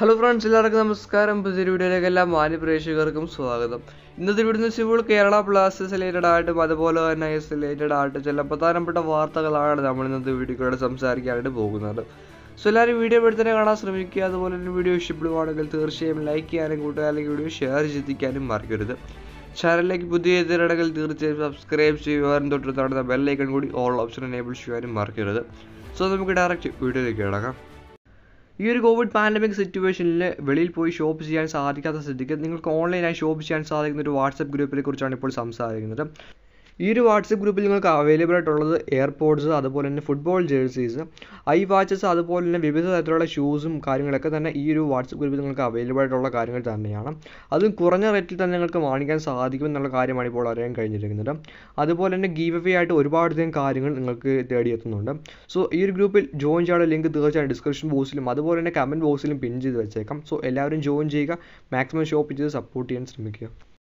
hello friends എല്ലാവർക്കും നമസ്കാരം പുതിയൊരു വീഡിയോയിലേക്ക് എല്ലാ മാന്യ പ്രേക്ഷകർക്കും സ്വാഗതം ഇന്നത്തെ വീഡിയോ എന്ന് വെച്ചാൽ കേരള ബ്ലാസ്റ്റേഴ്സ് റിലേറ്റഡ് ആയിട്ടും അതുപോലെ തന്നെ ഐ എസ് റിലേറ്റഡ് ആയിട്ടും ചില പ്രധാനപ്പെട്ട വാർത്തകളാണ് നമ്മൾ ഇന്നത്തെ വീഡിയോയിലൂടെ സംസാരിക്കാനായിട്ട് പോകുന്നത് സോ എല്ലാവരും വീഡിയോ ഇവിടെ തന്നെ കാണാൻ ശ്രമിക്കുക അതുപോലെ തന്നെ വീഡിയോ ഇഷ്ടപ്പെടുവാണെങ്കിൽ തീർച്ചയായും ലൈക്ക് ചെയ്യാനും കൂട്ടുകാരിലേക്ക് വീഡിയോ ഷെയർ ചെയ്തിരിക്കാനും മറക്കരുത് ചാനലിലേക്ക് പുതിയ എതിരടകൾ തീർച്ചയായും സബ്സ്ക്രൈബ് ചെയ്യുവാനും തൊട്ട് തടുന്ന ബെല്ലൈക്കൺ കൂടി ഓൾ ഓപ്ഷൻ എനേബിൾ ചെയ്യാനും മറക്കരുത് സോ നമുക്ക് ഡയറക്റ്റ് വീഡിയോയിലേക്ക് കിടക്കാം ഈ ഒരു കോവിഡ് പാൻഡമിക് സിറ്റുവേഷനിൽ വെളിയിൽ പോയി ഷോപ്പ് ചെയ്യാൻ സാധിക്കാത്ത സ്ഥിതിക്ക് നിങ്ങൾക്ക് ഓൺലൈനായി ഷോപ്പ് ചെയ്യാൻ സാധിക്കുന്ന ഒരു വാട്സപ്പ് ഗ്രൂപ്പിനെ കുറിച്ചാണ് ഇപ്പോൾ സംസാരിക്കുന്നത് ഈ ഒരു വാട്സപ്പ് ഗ്രൂപ്പിൽ നിങ്ങൾക്ക് അവൈലബിൾ ആയിട്ടുള്ളത് എയർപോർട്സ് അതുപോലെ തന്നെ ഫുട്ബോൾ ജേഴ്സീസ് ഐ വാച്ചസ് അതുപോലെ തന്നെ വിവിധ തരത്തിലുള്ള ഷൂസും കാര്യങ്ങളൊക്കെ തന്നെ ഈ ഒരു വാട്സപ്പ് ഗ്രൂപ്പിൽ നിങ്ങൾക്ക് അവൈലബിൾ ആയിട്ടുള്ള കാര്യങ്ങൾ തന്നെയാണ് അതും കുറഞ്ഞ റേറ്റിൽ തന്നെ നിങ്ങൾക്ക് വാങ്ങിക്കാൻ സാധിക്കും എന്നുള്ള കാര്യമാണ് ഇപ്പോൾ അറിയാൻ കഴിഞ്ഞിരിക്കുന്നത് അതുപോലെ തന്നെ ഗീവ് അവേ ആയിട്ട് ഒരുപാടധികം കാര്യങ്ങൾ നിങ്ങൾക്ക് തേടിയെത്തുന്നുണ്ട് സോ ഈ ഒരു ഗ്രൂപ്പിൽ ജോയിൻ ചെയ്യാനുള്ള ലിങ്ക് തീർച്ചയായും ഡിസ്ക്രിപ്ഷൻ ബോക്സിലും അതുപോലെ തന്നെ കമൻറ്റ് ബോക്സിലും പിൻ ചെയ്ത് വെച്ചേക്കാം സോ എല്ലാവരും ജോയിൻ ചെയ്യുക മാക്സിമം ഷോപ്പ് ചെയ്ത് സപ്പോർട്ട് ചെയ്യാൻ ശ്രമിക്കുക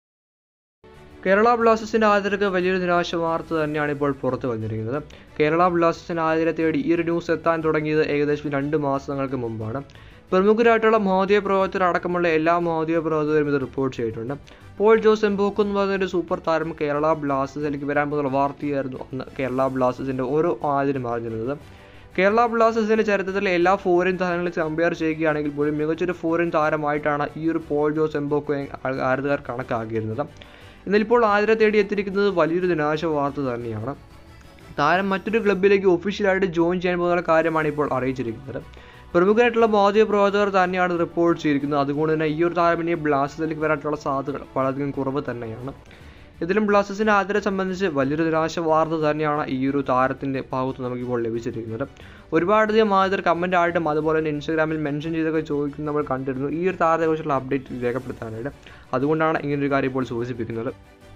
കേരള ബ്ലാസ്റ്റേഴ്സിൻ്റെ ആതിരക്ക് വലിയൊരു നിരാശ വാർത്ത തന്നെയാണ് ഇപ്പോൾ പുറത്തു വന്നിരിക്കുന്നത് കേരള ബ്ലാസ്റ്റേഴ്സിൻ്റെ ആതിരെ തേടി ഈ ഒരു ന്യൂസ് എത്താൻ തുടങ്ങിയത് ഏകദേശം രണ്ട് മാസങ്ങൾക്ക് മുമ്പാണ് പ്രമുഖരായിട്ടുള്ള മാധ്യമ പ്രവർത്തകർ അടക്കമുള്ള എല്ലാ മാധ്യമ പ്രവർത്തകരും ഇത് റിപ്പോർട്ട് ചെയ്തിട്ടുണ്ട് പോൾ ജോസ് എംബോക്ക് എന്ന് പറയുന്ന ഒരു സൂപ്പർ താരം കേരള ബ്ലാസ്റ്റേഴ്സിലേക്ക് വരാൻ പോകുന്ന വാർത്തയായിരുന്നു അന്ന് കേരള ബ്ലാസ്റ്റേഴ്സിൻ്റെ ഓരോ ആതിരും അറിഞ്ഞിരുന്നത് കേരള ബ്ലാസ്റ്റേഴ്സിൻ്റെ ചരിത്രത്തിലെ എല്ലാ ഫോറിൻ താരങ്ങളെ കമ്പയർ ചെയ്യുകയാണെങ്കിൽ പോലും മികച്ചൊരു ഫോറിൻ താരമായിട്ടാണ് ഈ ഒരു പോൾ ജോസ് എംബോക്ക് ആരുകാർ കണക്കാക്കിയിരുന്നത് എന്നാൽ ഇപ്പോൾ ആതിര തേടി എത്തിയിരിക്കുന്നത് വലിയൊരു നിരാശ വാർത്ത തന്നെയാണ് താരം മറ്റൊരു ക്ലബിലേക്ക് ഒഫീഷ്യലായിട്ട് ജോയിൻ ചെയ്യാൻ പോകുന്ന കാര്യമാണ് ഇപ്പോൾ അറിയിച്ചിരിക്കുന്നത് പ്രമുഖരായിട്ടുള്ള മാധ്യമ പ്രവർത്തകർ തന്നെയാണ് റിപ്പോർട്ട് ചെയ്തിരിക്കുന്നത് അതുകൊണ്ട് തന്നെ ഈ ഒരു താരം ഇനി ബ്ലാസ്റ്റേഴ്സിലേക്ക് വരാനുള്ള സാധ്യതകൾ വളരെയധികം കുറവ് തന്നെയാണ് ഇതിലും ബ്ലാസ്റ്റേഴ്സിൻ്റെ ആതിരെ സംബന്ധിച്ച് വലിയൊരു നിരാശ വാർത്ത തന്നെയാണ് ഈ ഒരു താരത്തിൻ്റെ ഭാഗത്ത് നമുക്കിപ്പോൾ ലഭിച്ചിരിക്കുന്നത് ഒരുപാടധികം ആതിർ കമൻ്റ് ആയിട്ടും അതുപോലെ തന്നെ ഇൻസ്റ്റാഗ്രാമിൽ മെൻഷൻ ചെയ്തൊക്കെ ചോദിക്കുന്നത് നമ്മൾ കണ്ടിരുന്നു ഈ ഒരു താരത്തെക്കുറിച്ചുള്ള അപ്ഡേറ്റ് രേഖപ്പെടുത്താനായിട്ട് അതുകൊണ്ടാണ് ഇങ്ങനൊരു കാര്യം ഇപ്പോൾ സൂചിപ്പിക്കുന്നത്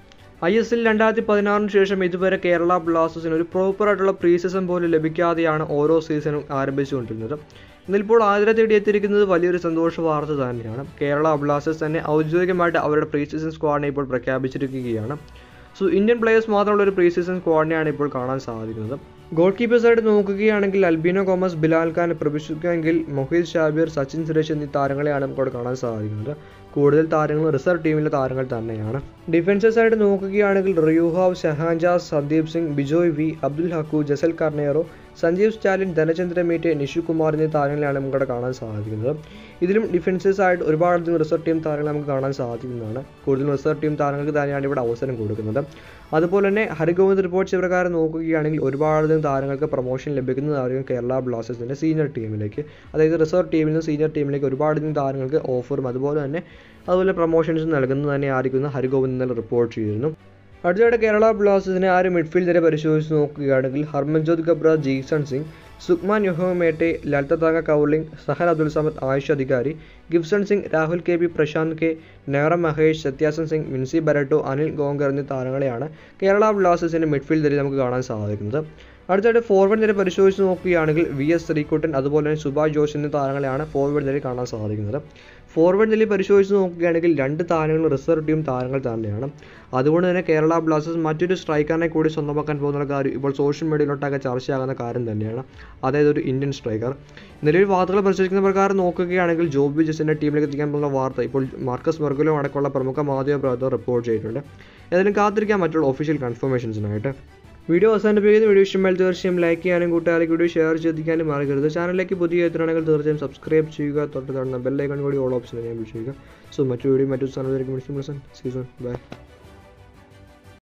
ഐ എസ് എൽ രണ്ടായിരത്തി പതിനാറിന് ശേഷം ഇതുവരെ കേരള ബ്ലാസ്റ്റേഴ്സിന് ഒരു പ്രോപ്പറായിട്ടുള്ള പ്രീ സീസൺ പോലും ലഭിക്കാതെയാണ് ഓരോ സീസണും ആരംഭിച്ചുകൊണ്ടിരുന്നത് ഇന്നിപ്പോൾ ആതിര തേടി എത്തിയിരിക്കുന്നത് വലിയൊരു സന്തോഷ വാർത്ത തന്നെയാണ് കേരള ബ്ലാസ്റ്റേഴ്സ് തന്നെ ഔദ്യോഗികമായിട്ട് അവരുടെ പ്രീ സീസൺ സ്ക്വാഡിനെ ഇപ്പോൾ പ്രഖ്യാപിച്ചിരിക്കുകയാണ് സോ ഇന്ത്യൻ പ്ലേയേഴ്സ് മാത്രമുള്ള ഒരു പ്രീ സീസൺ സ്ക്വാഡിനെയാണ് ഇപ്പോൾ കാണാൻ സാധിക്കുന്നത് ഗോൾ കീപ്പേഴ്സായിട്ട് നോക്കുകയാണെങ്കിൽ അൽബിനോ കോമസ് ബിലാൽ ഖാൻ പ്രവിശിക്കുകയെങ്കിൽ മൊഹീദ് ഷാബിർ സച്ചിൻ സുരേഷ് എന്നീ താരങ്ങളെയാണ് നമുക്കവിടെ കാണാൻ സാധിക്കുന്നത് കൂടുതൽ താരങ്ങൾ റിസർവ് ടീമിലെ താരങ്ങൾ തന്നെയാണ് ഡിഫൻസേഴ്സ് ആയിട്ട് നോക്കുകയാണെങ്കിൽ റിയൂഹാവ് ഷഹാൻജാസ് സന്ദീപ് സിംഗ് ബിജോയ് വി അബ്ദുൽ ഹക്കു ജസൽ കർണേറോ സഞ്ജീവ് സ്റ്റാലിൻ ധനചന്ദ്ര മീറ്റെ നിഷു കുമാർ എന്നീ താരങ്ങളെയാണ് നമുക്കവിടെ കാണാൻ സാധിക്കുന്നത് ഇതിലും ഡിഫൻസേഴ്സ് ആയിട്ട് ഒരുപാടധികം റിസർവ് ടീം താരങ്ങളെ നമുക്ക് കാണാൻ സാധിക്കുന്നതാണ് കൂടുതൽ റിസർവ് ടീം താരങ്ങൾക്ക് തന്നെയാണ് ഇവിടെ അവസരം കൊടുക്കുന്നത് അതുപോലെ തന്നെ ഹരിഗോവിന്ദ് റിപ്പോർട്ട്സ് പ്രകാരം നോക്കുകയാണെങ്കിൽ ഒരുപാടധികം താരങ്ങൾക്ക് പ്രൊമോഷൻ ലഭിക്കുന്നതായിരിക്കും കേരള ബ്ലാസ്റ്റേഴ്സിൻ്റെ സീനിയർ ടീമിലേക്ക് അതായത് റിസർവ് ടീമിൽ നിന്ന് സീനിയർ ടീമിലേക്ക് ഒരുപാടധികം താരങ്ങൾക്ക് ഓഫറും അതുപോലെ തന്നെ അതുപോലെ പ്രൊമോഷൻസും നൽകുന്നത് തന്നെ ആയിരിക്കും ഹരിഗോവിന്ദ് ഇന്നലെ റിപ്പോർട്ട് ചെയ്തിരുന്നു അടുത്തതായിട്ട് കേരള ബ്ലാസ്റ്റേഴ്സിനെ ആ ഒരു മിഡ്ഫീൽഡറെ പരിശോധിച്ച് നോക്കുകയാണെങ്കിൽ Harmanjot ഗബ്ര Jeeson Singh സുക്മാൻ യൊഹോമേട്ടെ ലൽത്തതാങ്ക കൗർലിംഗ് Sahal Abdul Samad Ayush Adhikari Givson Singh Rahul K P Prasanth K Nehra Mahesh സത്യാസൻ സിംഗ് വിൻസി ബരട്ടോ അനിൽ ഗോങ്കർ എന്നീ താരങ്ങളെയാണ് കേരള ബ്ലാസ്റ്റേഴ്സിൻ്റെ മിഡ്ഫീൽഡറിൽ നമുക്ക് കാണാൻ സാധിക്കുന്നത് അടുത്തായിട്ട് ഫോർവേഡ് നിര പരിശോധിച്ച് നോക്കുകയാണെങ്കിൽ വി എസ് ശ്രീകുട്ടൻ അതുപോലെ തന്നെ സുഭാഷ് ജോഷ് എന്നീ താരങ്ങളെയാണ് ഫോർവേഡ് നിരയിൽ കാണാൻ സാധിക്കുന്നത് ഫോർവേഡ് നിലയിൽ പരിശോധിച്ച് നോക്കുകയാണെങ്കിൽ രണ്ട് താരങ്ങൾ റിസർവ് ടീം താരങ്ങൾ തന്നെയാണ് അതുകൊണ്ട് തന്നെ കേരള ബ്ലാസ്റ്റേഴ്സ് മറ്റൊരു സ്ട്രൈക്കറിനെ കൂടി സ്വന്തമാക്കാൻ പോകുന്ന കാര്യം ഇപ്പോൾ സോഷ്യൽ മീഡിയയിലോട്ടൊക്കെ ചർച്ചയാകുന്ന കാര്യം തന്നെയാണ് അതായത് ഒരു ഇന്ത്യൻ സ്ട്രൈക്കർ നിലവിൽ വാർത്തകൾ പരിശോധിക്കുന്ന പ്രകാരം നോക്കുകയാണെങ്കിൽ ജോബി ജസിൻ്റെ ടീമിലേക്ക് എത്തിക്കാൻ പോകുന്ന വാർത്ത ഇപ്പോൾ മാർക്കസ് മെർഗുലോ അടക്കമുള്ള പ്രമുഖ മാധ്യമ പ്രവർത്തകർ റിപ്പോർട്ട് ചെയ്തിട്ടുണ്ട് ഏതായാലും കാത്തിരിക്കാൻ മറ്റുള്ള ഒഫീഷ്യൽ കൺഫർമേഷൻസിനായിട്ട് വീഡിയോ അവസാനിപ്പിക്കുന്ന വീഡിയോ ഇഷ്ടമായി തീർച്ചയായും ലൈക്ക് ചെയ്യാനും കൂട്ടുകാർക്ക് വീഡിയോ ഷെയർ ചെയ്തിരിക്കാനും മറക്കരുത് ചാനലിലേക്ക് പുതിയ എത്തുകയാണെങ്കിൽ തീർച്ചയായും സബ്സ്ക്രൈബ് ചെയ്യുക തൊട്ട് തടന്ന ബെല്ലൈക്കൺ കൂടി ഓൾ ഓപ്ഷൻ എനേബിൾ ചെയ്യുക സോ മറ്റു വീഡിയോ മറ്റു സ്ഥാനത്തേക്ക് സീസൺ ബൈ